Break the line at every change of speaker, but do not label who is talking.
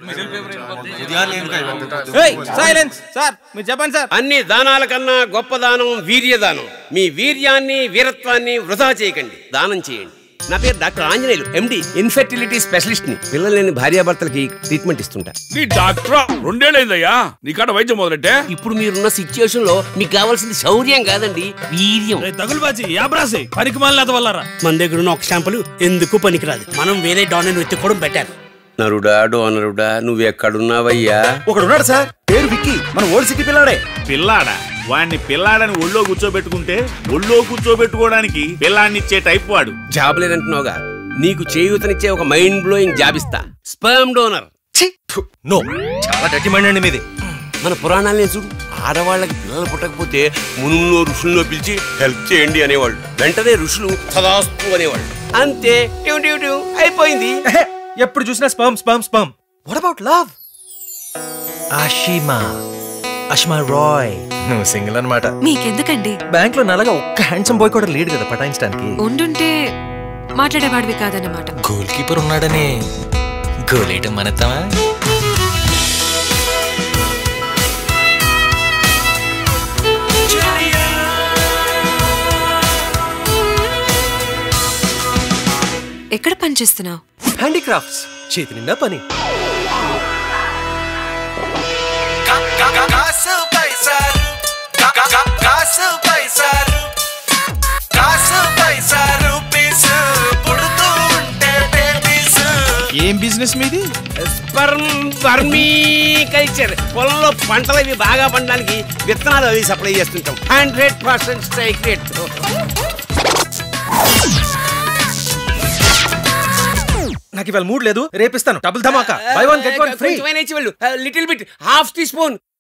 silence sir మీరు చెప్పండి sir
అన్ని దానాల కన్నా గొప్ప దానం వీర్యదానం మీ వీర్యాన్ని వీరత్వాన్ని వృధా చేయకండి దానం చేయండి నా పేరు doctor Anjaneyulu MD infertility specialist ని పిల్లలు లేని భార్యాభర్తలకి ట్రీట్మెంట్ ఇస్తుంటా
నీ డాక్టరా రెండేళ్ళైందయ్యా నీ కాడ వైద్యం మొదలెట్టే
ఇప్పుడు మీరున్న సిచ్యుయేషన్ లో మీకు కావాల్సింది శౌర్యం కాదండి వీర్యం
తగులుబాజీ యాబ్రాసి పనికి మాలిన వల్లరా
మన దగ్గర ఉన్న ఒక షాంపులు ఎందుకు పనికిరాదు మనం వేరే డాన్ వెతుక్కోవడం బెటర్
నరుడా డోనరుడా నువ్వు ఎక్కడున్నావయ్యా
ఒకడు ఉన్నాడు సార్ పేరు విక్కీ మన ఓల్డ్ సిటీ పిల్లాడే
పిల్లాడా వాణ్ణి పిల్లాడని ఒళ్ళో కూర్చోబెట్టుకుంటే ఒళ్ళో కూర్చోబెట్టుకోవడానికి పిల్లాడినిచ్చే టైప్ వాడు
జాబ్ లేదంటున్నావుగా నీకు చేయూతనిచ్చే ఒక మైండ్ బ్లోయింగ్ జాబ్ ఇస్తా స్పర్మ్ డోనర్
నో చాలా డట్టి మైండ్ అండి మీది
మన పురాణాలనే చూడు ఆడవాళ్ళకి పిల్లలు పుట్టకపోతే మునుల్లో ఋషుల్లో పిలిచి హెల్ప్ చేయండి అనేవాళ్ళు వెంటనే ఋషులు సదాస్తు అనేవాళ్ళు అంతే ట్యూ ట్యూ ట్యూ అయిపోయింది
ఎప్పుడు చూసినా sperm sperm sperm what about love Ashima Ashma Roy నువ్వు సింగిల్ అనమాట
మీకెందుకండి
బ్యాంక్ లో నల్లగా ఒక్క హ్యాండ్సమ్ బాయ్ కూడా లేడు కదా పటాయించడానికి
ఉండుంటే మాట్లాడేవాడివి కాదన్నమాట
గోల్ కీపర్ ఉన్నాడని గోలేయటం మనతామా
ఎక్కడ పనిచేస్తున్నావు
హ్యాండీక్రాఫ్ట్స్ చేతి నిండా పని
కాసు పైసాలు కాసు పైసాలు కాసు పైసాలు పీసు పుడుతూ ఉంటే బేబీసు
ఏం బిజినెస్ మీది
స్పర్మ్ వర్మీ కల్చర్ పొలంలో పంటలు అవి బాగా పండడానికి విత్తనాలు అవి సప్లై చేస్తుంటాం హండ్రెడ్ పర్సెంట్ స్ట్రైక్ రేట్
నాకు ఇవాళ మూడ్ లేదు రేపిస్తాను double dhamaka buy one get one free
little bit half tea spoon